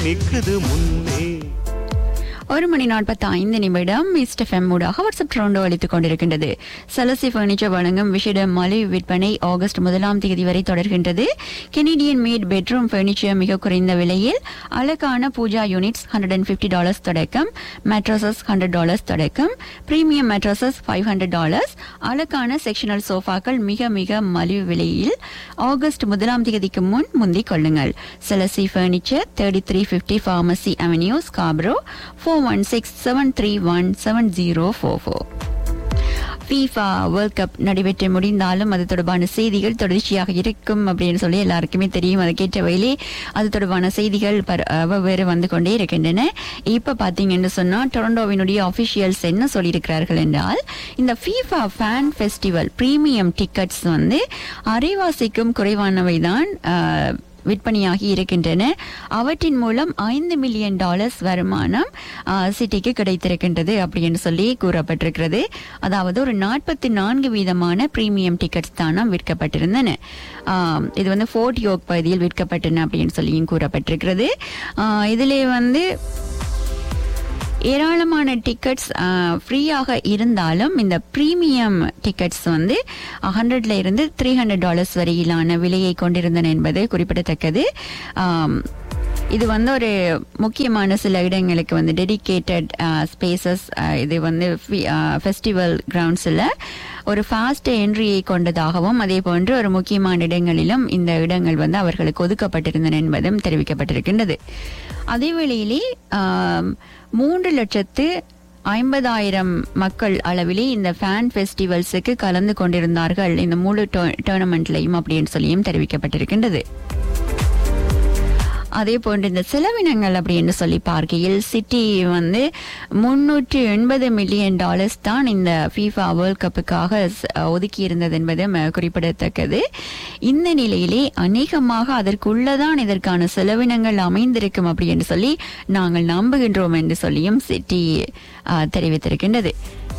நிக்குது முன்னே ஒரு மணி நாற்பத்தி ஐந்து நிமிடம் மிஸ்ட் எஃப்எம் ஊடாக வாட்ஸ்அப் ட்ரோண்டோ அளித்துக் கொண்டிருக்கின்றது சலசி பர்னிச்சர் வழங்கும் விஷேட மலை விற்பனை ஆகஸ்ட் முதலாம் தேதி வரை தொடர்கின்றது கெனடியன் மேட் பெட்ரூம் பர்னிச்சர் மிக குறைந்த விலையில் அழகான pooja units hundred and fifty dollars தொடக்கம் மேட்ரஸஸ் ஹண்ட்ரட் டாலர்ஸ் தொடக்கம் premium mattresses five hundred dollars அழகான செக்ஷனல் சோஃபாக்கள் மிக மிக மலிவு விலையில் ஆகஸ்ட் முதலாம் தேதிக்கு முன் முந்திக் கொள்ளுங்கள் செலசி furniture thirty three fifty pharmacy avenue Scarborough four one six seven three one seven zero four four FIFA world cup நடைபெற்று முடிந்தாலும் அது தொடர்பான செய்திகள் தொடர்ச்சியாக இருக்கும் அப்படின்னு சொல்லி எல்லாருக்குமே தெரியும் அதுக்கேற்ற வகையிலே அது தொடர்பான செய்திகள் பர- வெவ்வேறு வந்து கொண்டே இருக்கின்றன இப்ப பாத்தீங்கன்னு சொன்னா டொரண்டோவினுடைய அபிஷியல்ஸ் என்ன சொல்லியிருக்கிறார்கள் என்றால் இந்த FIFA fan festival premium tickets வந்து அரைவாசிக்கும் குறைவானவை தான் விற்பனையாகி இருக்கின்றன அவற்றின் மூலம் ஐந்து மில்லியன் டாலர்ஸ் வருமானம் ஆ, சிட்டிக்கு கிடைத்திருக்கின்றது அப்படின்னு சொல்லி கூறப்பட்டிருக்கிறது அதாவது ஒரு நாற்பத்தி நான்கு வீதமான பிரீமியம் டிக்கெட்ஸ் தானம் விற்கப்பட்டிருந்தன ஆம், இது வந்து ஃபோர்ட் யோக் பகுதியில் விற்கப்பட்டன அப்படின்னு சொல்லியும் கூறப்பட்டிருக்கிறது ஆ, இதிலே வந்து ஏராளமான டிக்கெட்ஸ் ஃப்ரீயாக இருந்தாலும் இந்த பிரீமியம் டிக்கெட்ஸ் வந்து ஹண்ட்ரட்ல இருந்து த்ரீ ஹண்ட்ரட் டாலர்ஸ் வரையிலான விலையை கொண்டிருந்தன என்பது குறிப்பிடத்தக்கது ஆம், இது வந்து ஒரு முக்கியமான சில இடங்களுக்கு வந்து டெடிகேட்டட் ஸ்பேசஸ் இது வந்து ஃபெஸ்டிவல் கிரவுண்ட்ஸில் ஒரு ஃபாஸ்ட் என்ட்ரியை கொண்டதாகவும் அதே போன்று ஒரு முக்கியமான இடங்களிலும் இந்த இடங்கள் வந்து அவர்களுக்கு ஒதுக்கப்பட்டிருந்தன என்பதும் தெரிவிக்கப்பட்டிருக்கின்றது அதே வேளையிலே ஆம், மூன்று லட்சத்து ஐம்பதாயிரம் மக்கள் அளவிலே இந்த ஃபேன் ஃபெஸ்டிவல்ஸுக்கு கலந்து கொண்டிருந்தார்கள் இந்த முழு டோர்னமெண்ட்லையும் அப்படின்னு சொல்லியும் தெரிவிக்கப்பட்டிருக்கின்றது அதே போன்று இந்த செலவினங்கள் அப்படின்னு சொல்லி பார்க்கையில் சிட்டி வந்து முன்னூற்றி எண்பது மில்லியன் டாலர்ஸ் தான் இந்த ஃபீஃபா வேர்ல்ட் கப்புக்காக ஸ்- ஒதுக்கி இருந்தது என்பதும் அஹ், குறிப்பிடத்தக்கது இந்த நிலையிலே அநேகமாக அதற்குள்ளதான் இதற்கான செலவினங்கள் அமைந்திருக்கும் அப்படி என்று சொல்லி நாங்கள் நம்புகின்றோம் என்று சொல்லியும் சிட்டி அஹ், தெரிவித்திருக்கின்றது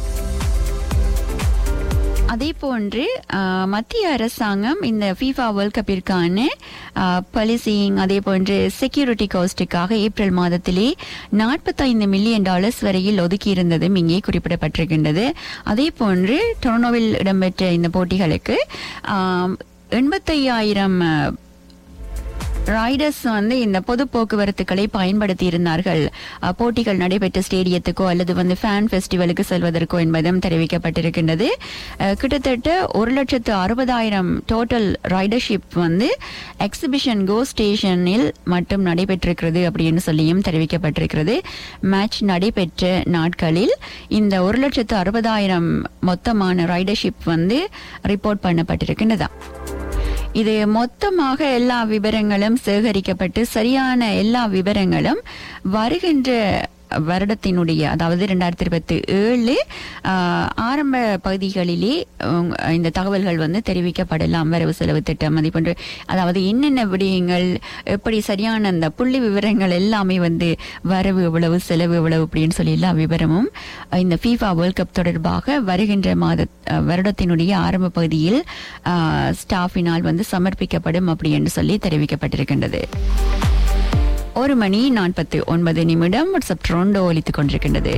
அதே போன்று ஆஹ், மத்திய அரசாங்கம் இந்த ஃபீஃபா வேர்ல்ட் கப்பிற்கான பாலிசிங் அதே போன்று செக்யூரிட்டி காஸ்டுக்காக ஏப்ரல் மாதத்திலே நாற்பத்தைந்து மில்லியன் டாலர்ஸ் வரையில் ஒதுக்கி இருந்ததும் இங்கே குறிப்பிடப்பட்டிருக்கின்றது அதே போன்று டொரனோவில் இடம்பெற்ற இந்த போட்டிகளுக்கு எண்பத்தையாயிரம் ரைடர்ஸ் வந்து இந்த பொது போக்குவரத்துக்களை பயன்படுத்தி இருந்தார்கள் அஹ், போட்டிகள் நடைபெற்ற ஸ்டேடியத்துக்கோ அல்லது வந்து ஃபேன் ஃபெஸ்டிவலுக்கு செல்வதற்கோ என்பதும் தெரிவிக்கப்பட்டிருக்கின்றது அஹ், கிட்டத்தட்ட ஒரு லட்சத்து அறுபதாயிரம் டோட்டல் ரைடர்ஷிப் வந்து எக்ஸிபிஷன் கோ ஸ்டேஷனில் மட்டும் நடைபெற்றிருக்கிறது அப்படின்னு சொல்லியும் தெரிவிக்கப்பட்டிருக்கிறது மேட்ச் நடைபெற்ற நாட்களில் இந்த ஒரு லட்சத்து அறுபதாயிரம் மொத்தமான ரைடர்ஷிப் வந்து ரிப்போர்ட் பண்ணப்பட்டிருக்கின்றதா இது மொத்தமாக எல்லா விவரங்களும் சேகரிக்கப்பட்டு சரியான எல்லா விவரங்களும் வருகின்ற வருடத்தினுடைய அதாவது இரண்டாயிரத்தி இருபத்தி ஏழு ஆஹ், ஆரம்ப பகுதிகளிலே உம், இந்த தகவல்கள் வந்து தெரிவிக்கப்படலாம் வரவு செலவு திட்டம் அதே போன்று அதாவது என்னென்ன விடயங்கள் எப்படி சரியான அந்த புள்ளி விவரங்கள் எல்லாமே வந்து வரவு எவ்வளவு செலவு எவ்வளவு அப்படின்னு சொல்லி எல்லா விவரமும் இந்த ஃபீஃபா வேர்ல்ட் கப் தொடர்பாக வருகின்ற மாத அஹ், வருடத்தினுடைய ஆரம்ப பகுதியில் ஆஹ், ஸ்டாஃபினால் வந்து சமர்ப்பிக்கப்படும் அப்படி என்று சொல்லி தெரிவிக்கப்பட்டிருக்கின்றது ஒரு மணி நாற்பத்தி ஒன்பது நிமிடம் வாட்ஸ்அப் ட்ரோண்டோ ஒலித்துக் கொண்டிருக்கின்றது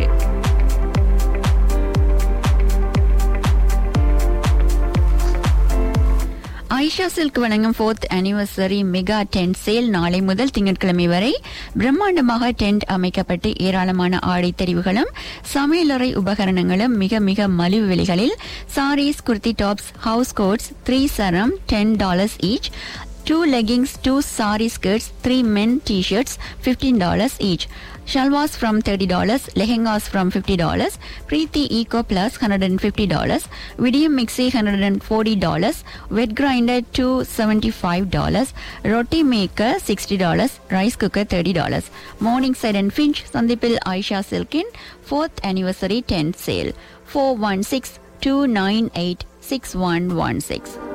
ஐஷா சில்க் வழங்கும் fourth anniversary mega tent sale நாளை முதல் திங்கட்கிழமை வரை பிரம்மாண்டமாக டென்ட் அமைக்கப்பட்டு ஏராளமான ஆடை தெரிவுகளும் சமையலறை உபகரணங்களும் மிக மிக மலிவு விலைகளில் saris kurti tops house coats three சரம் ten dollars each two leggings, two sari skirts, three men t-shirts, $15 each. Shalwas from $30, lehengas from $50, Preeti Eco Plus $150, Vidium Mixi $140, Wet Grinder $275, Roti Maker $60, Rice Cooker $30. Morningside and Finch, Sandipil Aisha Silkin, 4th Anniversary 10th Sale, 416 298 6116.